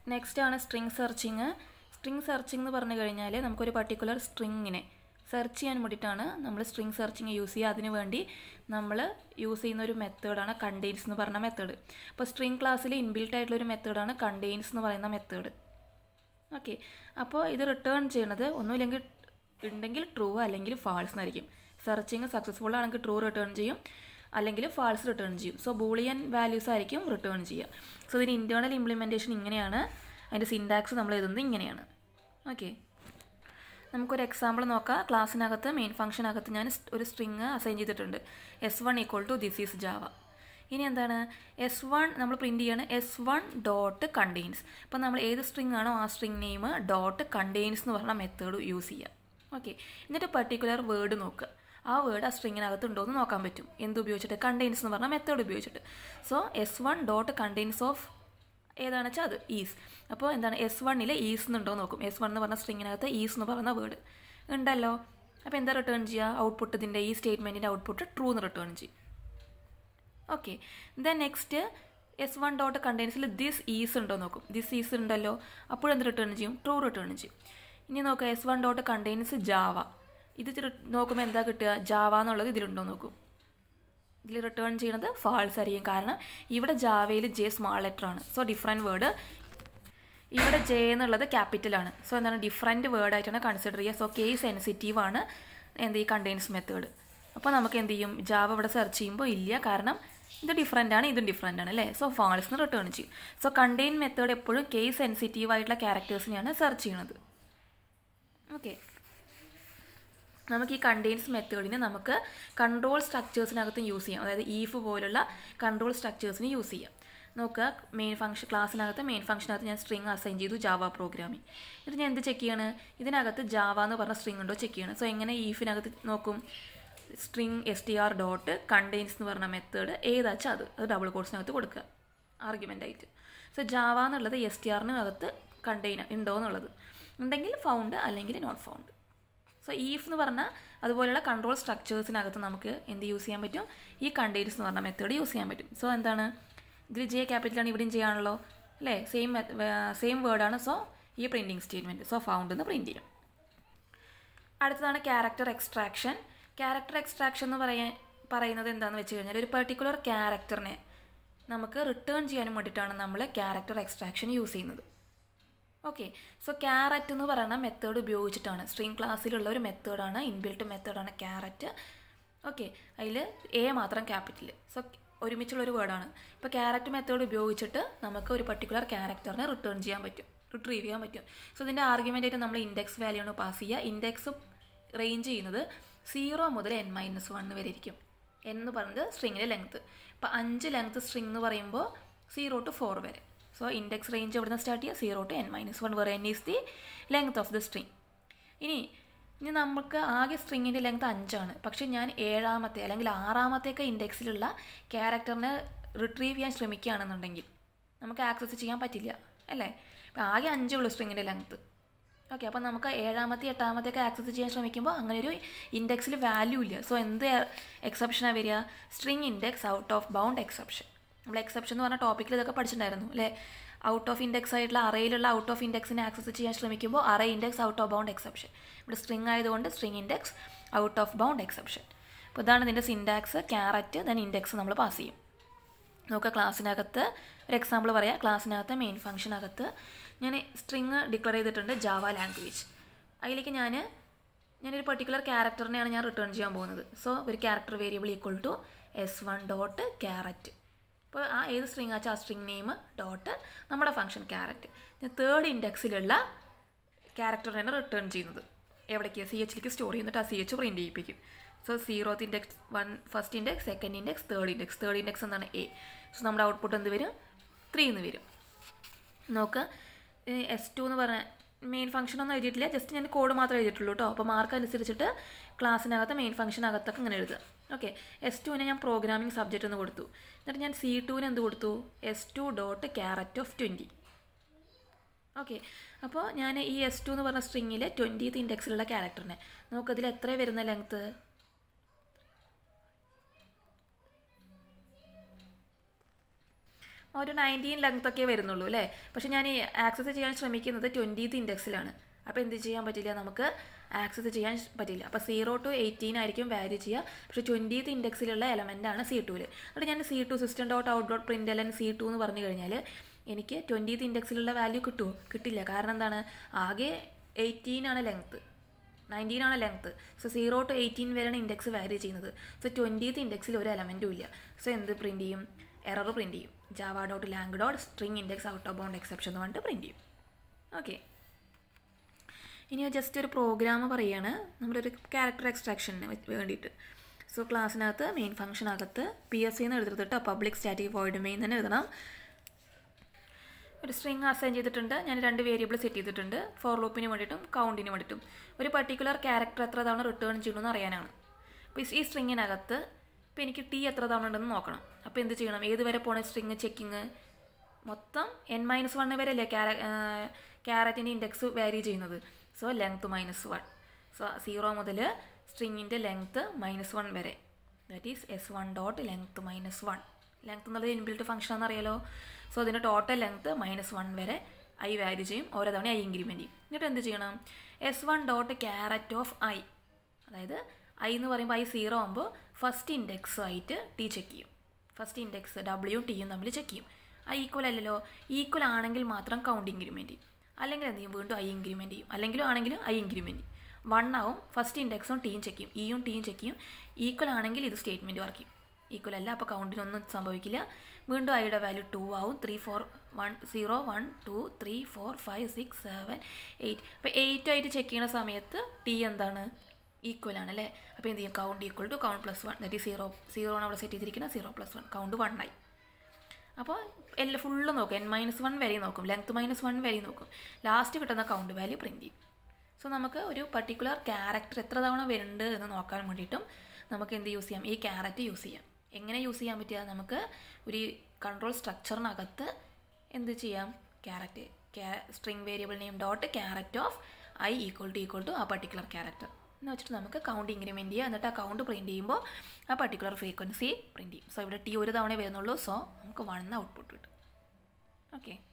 next ആണ് string searching string searching എന്ന് പറഞ്ഞു കഴിഞ്ഞാൽ നമുക്കൊരു പർട്ടിക്കുലർ സ്ട്രിങ്ങിനെ സെർച്ച് ചെയ്യാൻ വേണ്ടിയിട്ടാണ് നമ്മൾ സ്ട്രിങ് സെർച്ചിങ് യൂസ് ചെയ്യുക അതിനു വേണ്ടി നമ്മൾ യൂസ് ചെയ്യുന്ന ഒരു മെത്തേഡാണ് കണ്ടെയ്ൻസ് എന്ന് പറഞ്ഞ മെത്തേഡ് അപ്പോൾ സ്ട്രിങ് ക്ലാസ്സിൽ ഇൻബിൽട്ട് ആയിട്ടുള്ള ഒരു മെത്തേഡാണ് കണ്ടെയ്ൻസ് എന്ന് പറയുന്ന മെത്തേഡ് ഓക്കെ അപ്പോൾ ഇത് റിട്ടേൺ ചെയ്യണത് ഒന്നുമില്ലെങ്കിൽ ഉണ്ടെങ്കിൽ ട്രൂ അല്ലെങ്കിൽ ഫാൾസ് എന്നായിരിക്കും സെർച്ചിങ് സക്സസ്ഫുൾ ആണെങ്കിൽ ട്രൂ റിട്ടേൺ ചെയ്യും അല്ലെങ്കിൽ ഫാൾസ് റിട്ടേൺ ചെയ്യും സോ ബൂളിയൻ വാല്യൂസ് ആയിരിക്കും റിട്ടേൺ ചെയ്യുക സോ ഇതിന് ഇൻറ്റേർണൽ ഇംപ്ലിമെൻറ്റേഷൻ ഇങ്ങനെയാണ് അതിൻ്റെ സിൻടാക്സ് നമ്മൾ എഴുതുന്നത് ഇങ്ങനെയാണ് ഓക്കെ നമുക്കൊരു എക്സാമ്പിൾ നോക്കാം ക്ലാസ്സിനകത്ത് മെയിൻ ഫംഗ്ഷനകത്ത് ഞാൻ സ് ഒരു സ്ട്രിങ് അസൈൻ ചെയ്തിട്ടുണ്ട് S one equal to this is Java ഇനി എന്താണ് എസ് വൺ നമ്മൾ പ്രിൻറ്റ് ചെയ്യാണ് എസ് വൺ ഡോട്ട് കണ്ടെയ്ൻസ് അപ്പോൾ നമ്മൾ ഏത് സ്ട്രിങ് ആണോ ആ സ്ട്രിങ് നെയിം ഡോട്ട് കണ്ടെയ്ൻസ് എന്ന് പറഞ്ഞ മെത്തേഡ് യൂസ് ചെയ്യുക ഓക്കെ എന്നിട്ട് പർട്ടിക്കുലർ വേർഡ് നോക്കുക ആ വേർഡ് ആ സ്ട്രിങ്ങിനകത്ത് ഉണ്ടോ എന്ന് നോക്കാൻ പറ്റും എന്ത് ഉപയോഗിച്ചിട്ട് കണ്ടെയ്ൻസ് എന്ന് പറഞ്ഞ മെത്തേഡ് ഉപയോഗിച്ചിട്ട് so S one dot contains of ഏതാണെന്ന് വെച്ചാൽ അത് ഈസ് അപ്പോൾ എന്താണ് എസ് വണ്ണിൽ ഈസ് എന്നുണ്ടോ നോക്കും എസ് വൺ എന്ന് പറഞ്ഞ സ്ട്രിങ്ങിനകത്ത് ഈസ് എന്ന് പറയുന്ന വേർഡ് ഉണ്ടല്ലോ അപ്പോൾ എന്താ റിട്ടേൺ ചെയ്യുക ഔട്ട്പുട്ട് ഇതിൻ്റെ ഈ സ്റ്റേറ്റ്മെൻറ്റിൻ്റെ ഔട്ട്പുട്ട് ട്രൂ എന്ന് റിട്ടേൺ ചെയ്യും okay then next S one dot കണ്ടെയ്ൻസിൽ ദിസ് ഈസ് ഉണ്ടോ നോക്കും ദിസ് ഈസ് ഉണ്ടല്ലോ അപ്പോഴെന്ത് റിട്ടേൺ ചെയ്യും ട്രൂ റിട്ടേൺ ചെയ്യും ഇനി നോക്കുക S one dot contains Java ഇത് നോക്കുമ്പോൾ എന്താ കിട്ടുക ജാവ എന്നുള്ളത് ഇതിലുണ്ടോ നോക്കും ഇതിൽ റിട്ടേൺ ചെയ്യുന്നത് ഫാൾസ് ആയിരിക്കും കാരണം ഇവിടെ ജാവയിൽ ജെ സ്മാൾ ലെറ്റർ ആണ് സോ ഡിഫറെൻറ്റ് വേർഡ് ഇവിടെ ജെ എന്നുള്ളത് ക്യാപിറ്റലാണ് സോ എന്താണ് ഡിഫറെൻറ്റ് വേർഡ് ആയിട്ടാണ് കൺസിഡർ ചെയ്യുക സോ കേസ് സെൻസിറ്റീവ് ആണ് എന്ത് ഈ കണ്ടെയ്ൻസ് മെത്തേഡ് അപ്പോൾ നമുക്ക് എന്ത് ചെയ്യും ജാവ ഇവിടെ സെർച്ച് ചെയ്യുമ്പോൾ ഇല്ല കാരണം ഇത് ഡിഫറെൻ്റ് ആണ് ഇതും ഡിഫറെൻ്റ് ആണ് അല്ലേ സോ ഫാൾസ് എന്ന് റിട്ടേൺ ചെയ്യും സോ കണ്ടെയ്ൻ മെത്തേഡ് എപ്പോഴും കേസ് സെൻസിറ്റീവ് ആയിട്ടുള്ള ക്യാരക്ടേഴ്സിനെയാണ് സെർച്ച് ചെയ്യുന്നത് ഓക്കെ നമുക്ക് ഈ കണ്ടെയ്ൻസ് മെത്തേഡിന് നമുക്ക് കൺട്രോൾ സ്ട്രക്ചേഴ്സിനകത്തും യൂസ് ചെയ്യാം അതായത് ഈഫ് പോലുള്ള കൺട്രോൾ സ്ട്രക്ചേഴ്സിന് യൂസ് ചെയ്യാം നോക്കുക മെയിൻ ഫംഗ്ഷൻ ക്ലാസ്സിനകത്ത് മെയിൻ ഫംഗ്ഷനകത്ത് ഞാൻ സ്ട്രിങ് അസൈൻ ചെയ്തു ജാവ പ്രോഗ്രാമിംഗ് ഇത് ഞാൻ എന്ത് ചെക്ക് ചെയ്യാണ് ഇതിനകത്ത് ജാവ എന്ന് പറഞ്ഞ സ്ട്രിങ് ഉണ്ടോ ചെക്ക് ചെയ്യണം സോ എങ്ങനെ ഈഫിനകത്ത് നോക്കും string S T R dot contains എന്ന് പറഞ്ഞ മെത്തേഡ് ഏതാച്ചാൽ അത് അത് ഡബിൾ കോഴ്സിനകത്ത് കൊടുക്കുക ആർഗ്യുമെൻ്റ് ആയിട്ട് സോ ജാവ എന്നുള്ളത് എസ് ടി ആറിനകത്ത് കണ്ടെയ്നർ ഉണ്ടോ എന്നുള്ളത് ഉണ്ടെങ്കിൽ ഫൗണ്ട് അല്ലെങ്കിൽ നോട്ട് ഫൗണ്ട് സോ ഈഫ് എന്ന് പറഞ്ഞാൽ അതുപോലെയുള്ള കൺട്രോൾ സ്ട്രക്ചേഴ്സിനകത്ത് നമുക്ക് എന്ത് യൂസ് ചെയ്യാൻ പറ്റും ഈ കണ്ടെയ്നേഴ്സ് എന്ന് പറഞ്ഞ മെത്തേഡ് യൂസ് ചെയ്യാൻ പറ്റും സോ എന്താണ് ഇതിൽ ജെ ക്യാപിറ്റലാണ് ഇവിടെയും ചെയ്യാണല്ലോ അല്ലേ സെയിം സെയിം വേർഡാണ് സോ ഈ പ്രിൻറ്റിങ് സ്റ്റേറ്റ്മെൻറ്റ് സോ ഫൗണ്ട് എന്ന് പ്രിൻറ്റ് ചെയ്യും അടുത്തതാണ് ക്യാരക്ടർ എക്സ്ട്രാക്ഷൻ ക്യാരക്ടർ എക്സ്ട്രാക്ഷൻ എന്ന് പറയാൻ പറയുന്നത് എന്താണെന്ന് വെച്ച് കഴിഞ്ഞാൽ ഒരു പെർട്ടിക്കുലർ ക്യാരക്ടറിനെ നമുക്ക് റിട്ടേൺ ചെയ്യാനും വേണ്ടിയിട്ടാണ് നമ്മൾ ക്യാരക്ടർ എക്സ്ട്രാക്ഷൻ യൂസ് ചെയ്യുന്നത് ഓക്കെ സോ ക്യാരറ്റ് എന്ന് പറയുന്ന മെത്തേഡ് ഉപയോഗിച്ചിട്ടാണ് സ്ട്രീം ക്ലാസ്സിലുള്ള ഒരു മെത്തേഡാണ് ഇൻബിൽട്ട് മെത്തേഡാണ് ക്യാരറ്റ് ഓക്കെ അതിൽ എ മാത്രം ക്യാപിറ്റൽ സോ ഒരുമിച്ചുള്ള ഒരു വേർഡാണ് ഇപ്പോൾ ക്യാരറ്റ് മെത്തേഡ് ഉപയോഗിച്ചിട്ട് നമുക്ക് ഒരു പർട്ടിക്കുലർ ക്യാരക്ടറിനെ റിട്ടേൺ ചെയ്യാൻ പറ്റും റിട്രീവ് ചെയ്യാൻ പറ്റും സോ ഇതിൻ്റെ ആർഗ്യുമെൻ്റ് ആയിട്ട് നമ്മൾ ഇൻഡെക്സ് വാല്യൂ ആണ് പാസ് ചെയ്യുക ഇൻഡെക്സ് റേഞ്ച് ചെയ്യുന്നത് സീറോ മുതൽ എൻ മൈനസ് വൺ വരെ ഇരിക്കും എൻ എന്ന് പറയുന്നത് സ്ട്രിങ്ങിൻ്റെ ലെങ്ത്ത് ഇപ്പോൾ അഞ്ച് ലെങ്ത്ത് സ്ട്രിങ് എന്ന് പറയുമ്പോൾ സീറോ ടു ഫോർ വരെ സോ ഇൻഡെക്സ് റേഞ്ച് എവിടെ നിന്ന് സ്റ്റാർട്ട് ചെയ്യുക zero to N minus one വരെ N is the length of the string ഇനി ഇനി നമുക്ക് ആകെ സ്ട്രിങ്ങിൻ്റെ ലെങ്ത് അഞ്ചാണ് പക്ഷേ ഞാൻ ഏഴാമത്തെ അല്ലെങ്കിൽ ആറാമത്തെയൊക്കെ ഇൻഡെക്സിലുള്ള ക്യാരക്ടറിനെ റിട്രീവ് ചെയ്യാൻ ശ്രമിക്കുകയാണെന്നുണ്ടെങ്കിൽ നമുക്ക് ആക്സസ് ചെയ്യാൻ പറ്റില്ല അല്ലേ അപ്പോൾ ആകെ അഞ്ചേ ഉള്ളൂ സ്ട്രിങ്ങിൻ്റെ ലെങ്ത്ത് ഓക്കെ അപ്പോൾ നമുക്ക് ഏഴാമത്തെ എട്ടാമത്തെയൊക്കെ ആക്സസ് ചെയ്യാൻ ശ്രമിക്കുമ്പോൾ അങ്ങനെ ഒരു ഇൻഡെക്സിൽ വാല്യൂ ഇല്ല സോ എന്ത് എക്സെപ്ഷനാണ് വരിക string index out of bound exception നമ്മൾ എക്സെപ്ഷൻ എന്ന് പറഞ്ഞ ടോപ്പിക്കിൽ ഇതൊക്കെ പഠിച്ചിട്ടുണ്ടായിരുന്നു അല്ലേ ഔട്ട് ഓഫ് ഇൻഡെക്സ് ആയിട്ടുള്ള അറയിലുള്ള ഔട്ട് ഓഫ് ഇൻഡെക്സിനെ ആക്സസ് ചെയ്യാൻ ശ്രമിക്കുമ്പോൾ array index out of bound exception ഇവിടെ സ്ട്രിങ് ആയതുകൊണ്ട് string index out of bound exception അപ്പോൾ ഇതാണ് ഇതിൻ്റെ സിൻഡാക്സ് ക്യാരറ്റ് ദെൻ ഇൻഡെക്സ് നമ്മൾ പാസ് ചെയ്യും നോക്കുക ക്ലാസ്സിനകത്ത് ഒരു എക്സാമ്പിൾ പറയാം ക്ലാസ്സിനകത്ത് മെയിൻ ഫംഗ്ഷനകത്ത് ഞാൻ സ്ട്രിങ് ഡിക്ലെയർ ചെയ്തിട്ടുണ്ട് ജാവ ലാംഗ്വേജ് അതിലേക്ക് ഞാൻ ഞാനൊരു പെർട്ടിക്കുലർ ക്യാരക്ടറിനെയാണ് ഞാൻ റിട്ടേൺ ചെയ്യാൻ പോകുന്നത് സോ ഒരു character variable equal to S one dot char at അപ്പോൾ ആ ഏത് സ്ട്രിങ് ആച്ചാൽ ആ സ്ട്രിങ് നെയിം ഡോട്ട് നമ്മുടെ ഫംഗ്ഷൻ ക്യാരറ്റ് ഞാൻ തേർഡ് ഇൻഡെക്സിലുള്ള ക്യാരക്ടറിനാണ് റിട്ടേൺ ചെയ്യുന്നത് എവിടേക്ക് സി എച്ചിലേക്ക് സ്റ്റോർ ചെയ്യുന്നിട്ട് ആ സി എച്ച് പ്രിൻറ്റ് ചെയ്യിപ്പിക്കും so zeroth index one first index second index third index third index എന്താണ് എ സോ നമ്മുടെ ഔട്ട്പുട്ട് എന്ത് വരും ത്രീ എന്ന് വരും നോക്ക് എസ് ടു എന്ന് പറഞ്ഞ മെയിൻ ഫംഗ്ഷൻ ഒന്നും എഴുതിയിട്ടില്ല ജസ്റ്റ് ഞാൻ കോഡ് മാത്രമേ എഴുതിയിട്ടുള്ളൂ കേട്ടോ അപ്പോൾ മാർക്ക് അനുസരിച്ചിട്ട് ക്ലാസ്സിനകത്ത് മെയിൻ ഫംഗ്ഷനകത്തൊക്കെ ഇങ്ങനെ എഴുതുക ഓക്കെ എസ് ടുവിന് ഞാൻ പ്രോഗ്രാമിംഗ് സബ്ജക്റ്റ് എന്ന് കൊടുത്തു എന്നിട്ട് ഞാൻ സി ടുവിന് എന്ത് കൊടുത്തു S two dot char at of twenty okay അപ്പോൾ ഞാൻ ഈ എസ് ടു എന്ന് പറഞ്ഞ സ്ട്രിങ്ങിൽ ട്വൻറ്റീത്ത് ഇൻഡെക്സിലുള്ള ക്യാരക്ടറിനെ നോക്കതിൽ എത്ര വരുന്ന ലെങ്ത്ത് ഒരു നയൻറ്റീൻ ലെങ്ത് ഒക്കെ വരുന്നുള്ളൂ അല്ലേ പക്ഷെ ഞാൻ ഈ ആക്സസ് ചെയ്യാൻ ശ്രമിക്കുന്നത് ട്വൻറ്റീത്ത് ഇൻഡെക്സിലാണ് അപ്പോൾ എന്ത് ചെയ്യാൻ പറ്റില്ല നമുക്ക് ആക്സസ് ചെയ്യാൻ പറ്റില്ല അപ്പോൾ സീറോ ടു എയ്റ്റീൻ ആയിരിക്കും വാല്യൂ ചെയ്യുക പക്ഷേ ട്വൻറ്റീത്ത് ഇൻഡെക്സിലുള്ള എലമെൻ്റ് ആണ് സി ടുവിൽ എന്നിട്ട് ഞാൻ C two system dot out dot print L N C two എന്ന് പറഞ്ഞു കഴിഞ്ഞാൽ എനിക്ക് ട്വൻറ്റീത്ത് ഇൻഡെക്സിലുള്ള വാല്യൂ കിട്ടുമോ കിട്ടില്ല കാരണം എന്താണ് ആകെ എയ്റ്റീൻ ആണ് ലെങ്ത്ത് നയൻറ്റീൻ ആണ് length so zero to eighteen വരെയാണ് ഇൻഡെക്സ് വാരി ചെയ്യുന്നത് സോ ട്വൻറ്റീത്ത് ഇൻഡെക്സിൽ ഒരു എലമെൻറ്റും ഇല്ല സോ എന്ത് പ്രിൻറ്റ് ചെയ്യും എറർ പ്രിൻറ്റ് ചെയ്യും Java dot lang dot string index out of bound exception എന്ന് പറഞ്ഞിട്ട് പ്രിൻറ്റ് ചെയ്യും ഓക്കെ ഇനി ജസ്റ്റ് ഒരു പ്രോഗ്രാം പറയുകയാണ് നമ്മുടെ ഒരു ക്യാരക്ടർ എക്സ്ട്രാക്ഷന് വേണ്ടിയിട്ട് സോ ക്ലാസ്സിനകത്ത് മെയിൻ ഫംഗ്ഷനകത്ത് പി എസ് സിന്ന് എഴുതിട്ട് പബ്ലിക് സ്റ്റാറ്റിക് വോയിഡ് മെയിൻ തന്നെ എഴുതണം ഒരു സ്ട്രിങ് അസൈൻ ചെയ്തിട്ടുണ്ട് ഞാൻ രണ്ട് വേരിയബിൾ സെറ്റ് ചെയ്തിട്ടുണ്ട് ഫോർ ലൂപ്പിന് വേണ്ടിയിട്ടും കൗണ്ടിന് വേണ്ടിയിട്ടും ഒരു പർട്ടിക്കുലർ ക്യാരക്ടർ എത്ര തവണ റിട്ടേൺ ചെയ്യണമെന്ന് അറിയാനാണ് അപ്പോൾ ഈ സ്ട്രിങ്ങിനകത്ത് ഇപ്പോൾ എനിക്ക് ടി എത്ര തവണ ഉണ്ടെന്ന് നോക്കണം അപ്പോൾ എന്ത് ചെയ്യണം ഏത് വരെ പോണ സ്ട്രിങ് ചെക്കിങ് മൊത്തം എൻ മൈനസ് വൺ വരെ അല്ലേ ക്യാര ക്യാരറ്റിൻ്റെ ഇൻഡെക്സ് വാരി ചെയ്യുന്നത് so length minus one so zero മുതൽ സ്ട്രിങ്ങിൻ്റെ ലെങ്ത്ത് മൈനസ് വൺ വരെ that is S one dot length minus one length എന്നുള്ളത് ഇൻബിൽറ്റ് ഫംഗ്ഷൻ ആണെന്നറിയാലോ സോ അതിൻ്റെ ടോട്ടൽ ലെങ്ത്ത് മൈനസ് വൺ വരെ ഐ വാല്യൂ ചെയ്യും ഓരോ തവണ ഐ ഇൻക്രിമെൻറ്റ് ചെയ്യും എന്നിട്ട് എന്ത് ചെയ്യണം S one dot char at of I അതായത് ഐ എന്ന് പറയുമ്പോൾ ഐ സീറോ ആകുമ്പോൾ ഫസ്റ്റ് ഇൻഡെക്സ് ആയിട്ട് ടി ചെക്ക് ചെയ്യും ഫസ്റ്റ് ഇൻഡെക്സ് ഡബ്ല്യൂയും ടിയും തമ്മിൽ ചെക്ക് ചെയ്യും ഐ ഈക്വൽ അല്ലല്ലോ ഈക്വൽ ആണെങ്കിൽ മാത്രം കൗണ്ട് ഇൻക്രിമെൻറ്റ് ചെയ്യും അല്ലെങ്കിൽ എന്ത് ചെയ്യും വീണ്ടും ഐ ഇൻക്രിമെൻറ്റ് ചെയ്യും അല്ലെങ്കിലും ആണെങ്കിലും ഐ ഇൻക്രിമെൻറ്റ് ചെയ്യും വൺ ആവും ഫസ്റ്റ് ഇൻഡെക്സും ടിയും ചെക്ക് ചെയ്യും ഇയും ടിയും ചെക്ക് ചെയ്യും ഈക്വൽ ആണെങ്കിൽ ഇത് സ്റ്റേറ്റ്മെൻറ്റ് വർക്ക് ചെയ്യും ഈക്വൽ അല്ല അപ്പോൾ കൗണ്ടിനൊന്നും സംഭവിക്കില്ല വീണ്ടും ഐയുടെ വാല്യൂ ടു ആവും three four one zero one two three four five six seven eight അപ്പോൾ എയ്റ്റ് ആയിട്ട് ചെക്ക് ചെയ്യുന്ന സമയത്ത് ടി എന്താണ് ഈക്വൽ ആണ് അല്ലേ അപ്പോൾ എന്ത് ചെയ്യും count equal to count plus one that ഈ സീറോ സീറോ ആണ് അവിടെ സെറ്റ് ചെയ്തിരിക്കുന്നത് zero plus one count one ആയി അപ്പോൾ എല്ലാം ഫുള്ള് നോക്കും എൻ മൈനസ് വൺ വരെ നോക്കും ലെങ്ത് മൈനസ് വൺ വരെ നോക്കും ലാസ്റ്റ് കിട്ടുന്ന കൗണ്ട് വാല്യൂ പ്രിൻറ്റ് ചെയ്യും സോ നമുക്ക് ഒരു പർട്ടിക്കുലർ ക്യാരക്ടർ എത്ര തവണ വരുന്നുണ്ട് എന്ന് നോക്കാൻ വേണ്ടിയിട്ടും നമുക്ക് എന്ത് യൂസ് ചെയ്യാം ഈ ക്യാരറ്റ് യൂസ് ചെയ്യാം എങ്ങനെ യൂസ് ചെയ്യാൻ പറ്റുക നമുക്ക് ഒരു കൺട്രോൾ സ്ട്രക്ചറിനകത്ത് എന്ത് ചെയ്യാം char at string variable name dot char at of I equal to equal to ആ പർട്ടിക്കുലർ ക്യാരക്ടർ എന്ന് വെച്ചിട്ട് നമുക്ക് കൗണ്ട് ഇൻക്രിമെൻറ്റ് ചെയ്യുക എന്നിട്ട് ആ കൗണ്ട് പ്രിൻറ്റ് ചെയ്യുമ്പോൾ ആ പർട്ടിക്കുലർ ഫ്രീക്വൻസി പ്രിൻറ്റ് ചെയ്യും സോ ഇവിടെ ടി ഒരു തവണ വരുന്നുള്ളൂ സോ നമുക്ക് വൺ ഔട്ട്പുട്ട് കിട്ടും ഓക്കെ